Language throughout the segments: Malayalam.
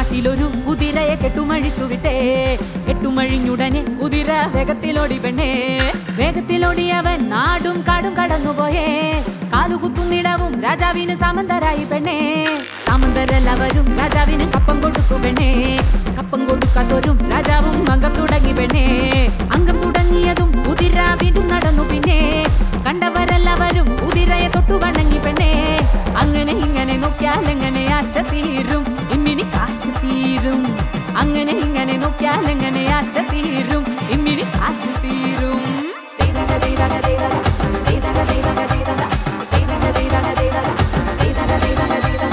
വേഗത്തിലൊരു കുതിരയെ കെട്ടുമഴിച്ചു വിട്ടേ കെട്ടുമഴിഞ്ഞുടനെ കുതിര വേഗത്തിലോടി പെണ്ണേ വേഗത്തിലോടിയവൻ നാടും കാടും കടന്നുപോയേ കാലുകുത്തുന്നിടവും രാജാവിന് സാമന്തരായി പെണ്ണേ സാമന്തരെല്ലാവരും രാജാവിന് കപ്പം കൊടുത്തു പെണ്ണേ കപ്പം കൊടുക്കാത്തവരും രാജാവും അംഗം തുടങ്ങി പെണ്ണേ അംഗം തുടങ്ങിയതും കുതിര വീണ്ടും നടന്നു പിന്നെ കണ്ടവരെല്ലാവരും കുതിരയെ തൊട്ടു വണങ്ങി പെണ്ണേ അങ്ങനെ ഇങ്ങനെ നോക്കിയാൽ എങ്ങനെ ആശ തീരും ഇമ്മിണി കാശ് തീരും അങ്ങനെ ഇങ്ങനെ നോക്കിയാൽ എങ്ങനെ ആശ തീരും ഇമ്മിണി കാശ് തീരും ദൈതക ദൈതക ദൈതക ദൈതക ദൈതക ദൈതക ദൈതക ദൈതക ദൈതക ദൈതക ദൈതക ദൈതക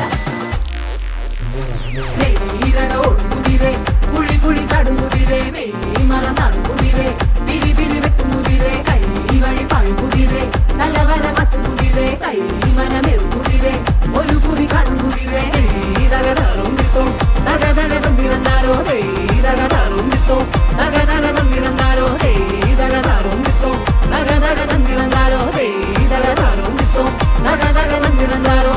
നെയ്യിരടോടും കുതിരേ കുഴി കുഴി ചാടും കുതിരേ മെയ് മറന്നാടും കുതിരേ പിരി പിരി വെട്ടും കുതിരേ കൈ വഴി പാഴും കുതിരേ നല്ലവര മറ്റും കുതിരേ കൈ മനമേറും കുതിരേ ഒരു കുറി കാണും കുതിരേ തകതറും വിത്തോ തക തക തന്നിരന്നാരോ തകതറും വിത്തോ തക തക തന്നിരന്നാരോ തകതറും വിത്തോ തക തക തന്നിരന്നാരോ തകതറും വിത്തോ തക തക തന്നിരന്നാരോ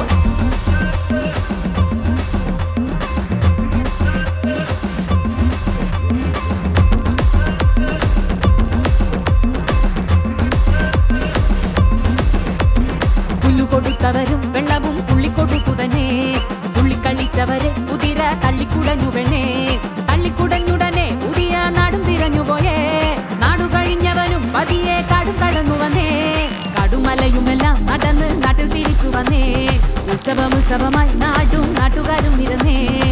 പുല്ലു കൊടുത്തവരും വെള്ളവും തുള്ളിക്കൊടുത്തു തന്നെ തുള്ളിക്കളിച്ചവരെ കുതിര തള്ളിക്കുടഞ്ഞു പെണ്ണേ തള്ളിക്കുടഞ്ഞുടനെ പുതിയ നാടും തിരഞ്ഞുപോയേ നാടു കഴിഞ്ഞവനും പതിയെ കാടും കടന്നു വന്നേ കടുമലയുമെല്ലാം നടന്ന് നാട്ടിൽ തിരിച്ചു വന്നേ ഉത്സവം ഉത്സവമായി നാടും നാട്ടുകാരും നിരന്നേ